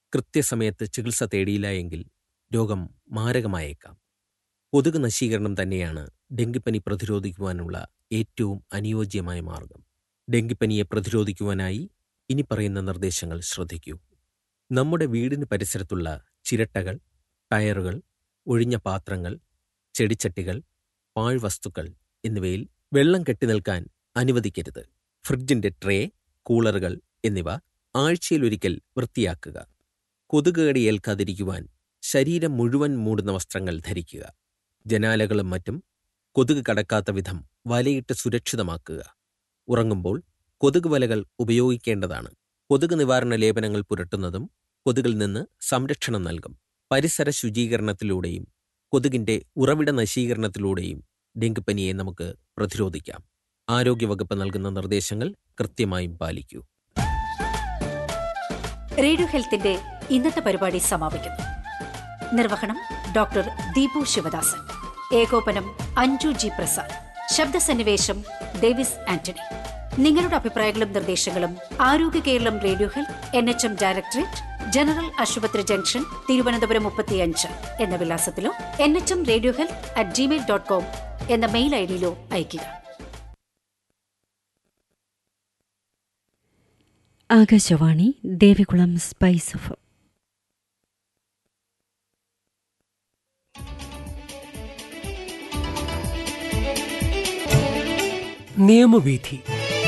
കൃത്യസമയത്ത് ചികിത്സ തേടിയില്ല എങ്കിൽ രോഗം മാരകമായേക്കാം കൊതുക് നശീകരണം തന്നെയാണ് ഡെങ്കിപ്പനി പ്രതിരോധിക്കുവാനുള്ള ഏറ്റവും അനുയോജ്യമായ മാർഗം ഡെങ്കിപ്പനിയെ പ്രതിരോധിക്കുവാനായി ഇനി പറയുന്ന നിർദ്ദേശങ്ങൾ ശ്രദ്ധിക്കൂ നമ്മുടെ വീടിന് പരിസരത്തുള്ള ചിരട്ടകൾ ടയറുകൾ ഒഴിഞ്ഞ പാത്രങ്ങൾ ചെടിച്ചട്ടികൾ പാഴ്വസ്തുക്കൾ എന്നിവയിൽ വെള്ളം കെട്ടിനിൽക്കാൻ അനുവദിക്കരുത് ഫ്രിഡ്ജിന്റെ ട്രേ കൂളറുകൾ എന്നിവ ആഴ്ചയിലൊരിക്കൽ വൃത്തിയാക്കുക കൊതുക് കടി ഏൽക്കാതിരിക്കുവാൻ ശരീരം മുഴുവൻ മൂടുന്ന വസ്ത്രങ്ങൾ ധരിക്കുക ജനാലകളും മറ്റും കൊതുക് കടക്കാത്ത വിധം വലയിട്ട് സുരക്ഷിതമാക്കുക ഉറങ്ങുമ്പോൾ കൊതുക് വലകൾ ഉപയോഗിക്കേണ്ടതാണ് കൊതുക് നിവാരണ ലേപനങ്ങൾ പുരട്ടുന്നതും കൊതുകിൽ നിന്ന് സംരക്ഷണം നൽകും പരിസര ശുചീകരണത്തിലൂടെയും കൊതുകിന്റെ ഉറവിട നശീകരണത്തിലൂടെയും ഡെങ്കിപ്പനിയെ നമുക്ക് പ്രതിരോധിക്കാം ആരോഗ്യവകുപ്പ് നൽകുന്ന നിർദ്ദേശങ്ങൾ കൃത്യമായും പാലിക്കൂ റേഡിയോ ഹെൽത്തിന്റെ ഇന്നത്തെ പരിപാടി സമാപിക്കുന്നു നിർവഹണം ഡോക്ടർ ദീപു ശിവദാസൻ ഏകോപനം അഞ്ജു ജി പ്രസാദ് ശബ്ദസന്നിവേശം ഡേവിസ് ആന്റണി നിങ്ങളുടെ അഭിപ്രായങ്ങളും നിർദ്ദേശങ്ങളും Arogya Keralam radio health N H M directorate general ആശുപത്രി ജംഗ്ഷൻ തിരുവനന്തപുരം മുപ്പത്തിയഞ്ച് എന്ന വിലാസത്തിലോ N H M radio health at Gmail dot com എന്ന മെയിൽ ഐ ഡിയിലോ അയയ്ക്കുക ആകാശവാണി ദേവികുളം സ്പൈസ് എഫ് നിയമവീഥി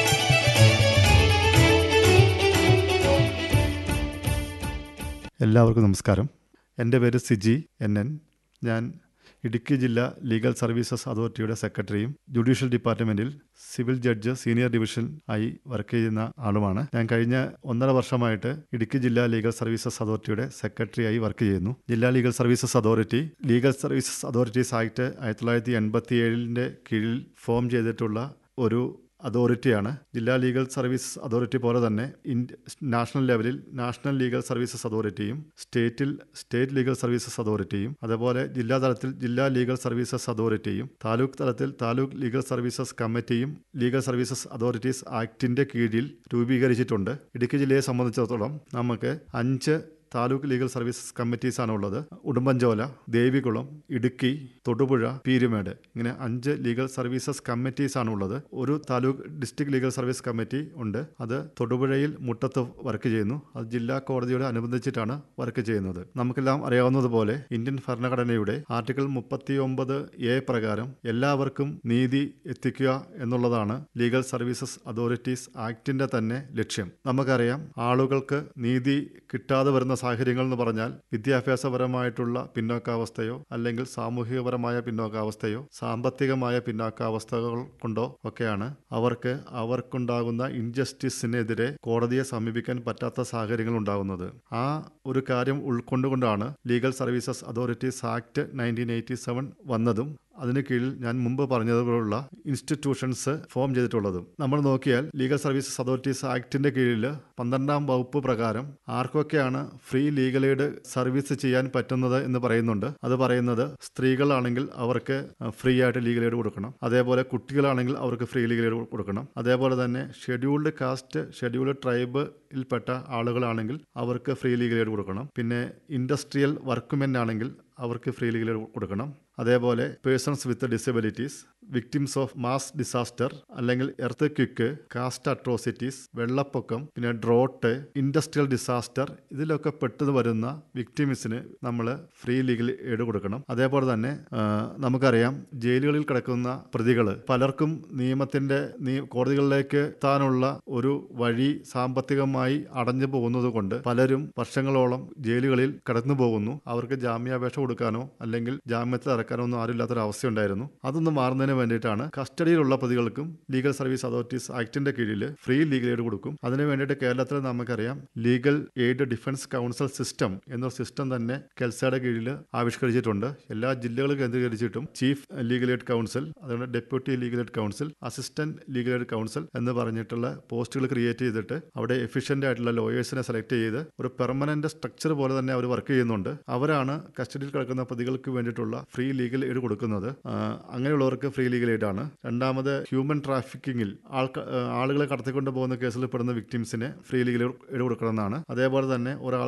എല്ലാവർക്കും നമസ്കാരം എൻ്റെ പേര് സിജി എൻ എൻ ഞാൻ ഇടുക്കി ജില്ലാ ലീഗൽ സർവീസസ് അതോറിറ്റിയുടെ സെക്രട്ടറിയും ജുഡീഷ്യൽ ഡിപ്പാർട്ട്മെൻറ്റിൽ സിവിൽ ജഡ്ജ് സീനിയർ ഡിവിഷൻ ആയി വർക്ക് ചെയ്യുന്ന ആളുമാണ് ഞാൻ കഴിഞ്ഞ ഒന്നര വർഷമായിട്ട് ഇടുക്കി ജില്ലാ ലീഗൽ സർവീസസ് അതോറിറ്റിയുടെ സെക്രട്ടറിയായി വർക്ക് ചെയ്യുന്നു ജില്ലാ legal services authority legal services authorities act ആയിരത്തി തൊള്ളായിരത്തി എൺപത്തി ഏഴിൻ്റെ കീഴിൽ ഫോം ചെയ്തിട്ടുള്ള ഒരു അതോറിറ്റിയാണ് ജില്ലാ ലീഗൽ സർവീസ് അതോറിറ്റി പോലെ തന്നെ ഇന്ത്യ നാഷണൽ ലെവലിൽ നാഷണൽ ലീഗൽ സർവീസസ് അതോറിറ്റിയും സ്റ്റേറ്റിൽ സ്റ്റേറ്റ് ലീഗൽ സർവീസസ് അതോറിറ്റിയും അതേപോലെ ജില്ലാ തലത്തിൽ ജില്ലാ ലീഗൽ സർവീസസ് അതോറിറ്റിയും താലൂക്ക് തലത്തിൽ താലൂക്ക് ലീഗൽ സർവീസസ് കമ്മിറ്റിയും ലീഗൽ സർവീസസ് അതോറിറ്റീസ് ആക്ടിന്റെ കീഴിൽ രൂപീകരിച്ചിട്ടുണ്ട് ഇടുക്കി ജില്ലയെ സംബന്ധിച്ചിടത്തോളം നമുക്ക് അഞ്ച് താലൂക്ക് ലീഗൽ സർവീസസ് കമ്മിറ്റീസ് ആണ് ഉള്ളത് ഉടുമ്പൻചോല ദേവികുളം ഇടുക്കി തൊടുപുഴ പീരുമേട് ഇങ്ങനെ അഞ്ച് ലീഗൽ സർവീസസ് കമ്മിറ്റീസ് ആണ് ഉള്ളത് ഒരു taluk district legal service committee ഉണ്ട് അത് തൊടുപുഴയിൽ മുട്ടത്ത് വർക്ക് ചെയ്യുന്നു അത് ജില്ലാ കോടതിയോട് അനുബന്ധിച്ചിട്ടാണ് വർക്ക് ചെയ്യുന്നത് നമുക്കെല്ലാം അറിയാവുന്നതുപോലെ ഇന്ത്യൻ ഭരണഘടനയുടെ ആർട്ടിക്കിൾ മുപ്പത്തി ഒമ്പത് എ പ്രകാരം എല്ലാവർക്കും നീതി എത്തിക്കുക എന്നുള്ളതാണ് ലീഗൽ സർവീസസ് അതോറിറ്റീസ് ആക്ടിന്റെ തന്നെ ലക്ഷ്യം നമുക്കറിയാം ആളുകൾക്ക് നീതി കിട്ടാതെ വരുന്ന സാഹചര്യങ്ങൾ എന്ന് പറഞ്ഞാൽ വിദ്യാഭ്യാസപരമായിട്ടുള്ള പിന്നോക്കാവസ്ഥയോ അല്ലെങ്കിൽ സാമൂഹികപരമായ പിന്നോക്കാവസ്ഥയോ സാമ്പത്തികമായ പിന്നോക്കാവസ്ഥകൾ കൊണ്ടോ ഒക്കെയാണ് അവർക്ക് അവർക്കുണ്ടാകുന്ന ഇൻജസ്റ്റിസിനെതിരെ കോടതിയെ സമീപിക്കാൻ പറ്റാത്ത സാഹചര്യങ്ങൾ ഉണ്ടാകുന്നത് ആ ഒരു കാര്യം ഉൾക്കൊണ്ടുകൊണ്ടാണ് legal services authorities act nineteen eighty seven വന്നതും അതിന് കീഴിൽ ഞാൻ മുമ്പ് പറഞ്ഞതുപോലുള്ള ഇൻസ്റ്റിറ്റ്യൂഷൻസ് ഫോം ചെയ്തിട്ടുള്ളതും നമ്മൾ നോക്കിയാൽ ലീഗൽ സർവീസസ് അതോറിറ്റീസ് ആക്ടിന്റെ കീഴിൽ പന്ത്രണ്ടാം വകുപ്പ് പ്രകാരം ആർക്കൊക്കെയാണ് ഫ്രീ ലീഗൽ എയ്ഡ് സർവീസ് ചെയ്യാൻ പറ്റുന്നത് എന്ന് പറയുന്നുണ്ട് അത് പറയുന്നത് സ്ത്രീകളാണെങ്കിൽ അവർക്ക് ഫ്രീ ആയിട്ട് ലീഗൽ എയ്ഡ് കൊടുക്കണം അതേപോലെ കുട്ടികളാണെങ്കിൽ അവർക്ക് ഫ്രീ ലീഗൽ എയ്ഡ് കൊടുക്കണം അതേപോലെ തന്നെ ഷെഡ്യൂൾഡ് കാസ്റ്റ് ഷെഡ്യൂൾഡ് ട്രൈബ് ിൽപ്പെട്ട ആളുകളാണെങ്കിൽ അവർക്ക് ഫ്രീ ലീഗൽ എയ്ഡ് കൊടുക്കണം പിന്നെ ഇൻഡസ്ട്രിയൽ വർക്ക്മെൻ ആണെങ്കിൽ അവർക്ക് ഫ്രീ ലീഗൽ എയ്ഡ് കൊടുക്കണം അതേപോലെ persons with disabilities victims of mass disaster അല്ലെങ്കിൽ എർത്ത് ക്വിക്ക് കാസ്റ്റ് അട്രോസിറ്റീസ് വെള്ളപ്പൊക്കം പിന്നെ ഡ്രോട്ട് ഇൻഡസ്ട്രിയൽ ഡിസാസ്റ്റർ ഇതിലൊക്കെ പെട്ടു വരുന്ന വിക്ടിംസിന് നമ്മൾ ഫ്രീ ലീഗൽ എയ്ഡ് കൊടുക്കണം അതേപോലെ തന്നെ ആ, നമുക്കറിയാം ജയിലുകളിൽ കിടക്കുന്ന പ്രതികൾ പലർക്കും നിയമത്തിന്റെ നീ- കോടതികളിലേക്ക് എത്താനുള്ള ഒരു വഴി സാമ്പത്തികമായി അടഞ്ഞു പോകുന്നത് കൊണ്ട് പലരും വർഷങ്ങളോളം ജയിലുകളിൽ കടന്നു പോകുന്നു അവർക്ക് ജാമ്യാപേക്ഷ കൊടുക്കാനോ അല്ലെങ്കിൽ ജാമ്യത്തിൽ ഇറക്കാനോ ഒന്നും ആരുമില്ലാത്തൊരു അവസ്ഥയുണ്ടായിരുന്നു അതൊന്ന് മാറുന്നതിന് വേണ്ടിയിട്ടാണ് കസ്റ്റഡിയിലുള്ള പ്രതികൾക്കും ലീഗൽ സർവീസ് അതോറിറ്റീസ് ആക്ടിന്റെ കീഴിൽ ഫ്രീ ലീഗൽ എയ്ഡ് കൊടുക്കും അതിന് വേണ്ടിയിട്ട് കേരളത്തിൽ നമുക്കറിയാം legal aid defence counsel system എന്നൊരു സിസ്റ്റം തന്നെ കെൽസയുടെ കീഴിൽ ആവിഷ്കരിച്ചിട്ടുണ്ട് എല്ലാ ജില്ലകളും കേന്ദ്രീകരിച്ചിട്ടും ചീഫ് ലീഗൽ എയ്ഡ് കൗൺസിൽ അതുകൊണ്ട് deputy legal aid counsel assistant legal aid counsel എന്ന് പറഞ്ഞിട്ടുള്ള പോസ്റ്റുകൾ ക്രിയേറ്റ് ചെയ്തിട്ട് അവിടെ എഫിഷ്യന്റ് ആയിട്ടുള്ള ലോയേഴ്സിനെ സെലക്ട് ചെയ്ത് ഒരു പെർമനന്റ് സ്ട്രക്ചർ പോലെ തന്നെ അവർ വർക്ക് ചെയ്യുന്നുണ്ട് അവരാണ് കസ്റ്റഡിയിൽ കിടക്കുന്ന പ്രതികൾക്ക് വേണ്ടിയിട്ടുള്ള ഫ്രീ ലീഗൽ എയ്ഡ് കൊടുക്കുന്നത് ആ, അങ്ങനെയുള്ളവർക്ക് ഫ്രീ ലീഗൽ എയ്ഡ് ആണ് രണ്ടാമത് ഹ്യൂമൻ ട്രാഫിക്കിങ്ങിൽ ആൾക്ക ആ, ആളുകളെ കടത്തിക്കൊണ്ട് പോകുന്ന കേസിൽ പെടുന്ന വിക്ടിംസിന് ഫ്രീ ലീഗൽ എയ്ഡ് കൊടുക്കണമെന്നാണ് അതേപോലെ തന്നെ ഒരാൾ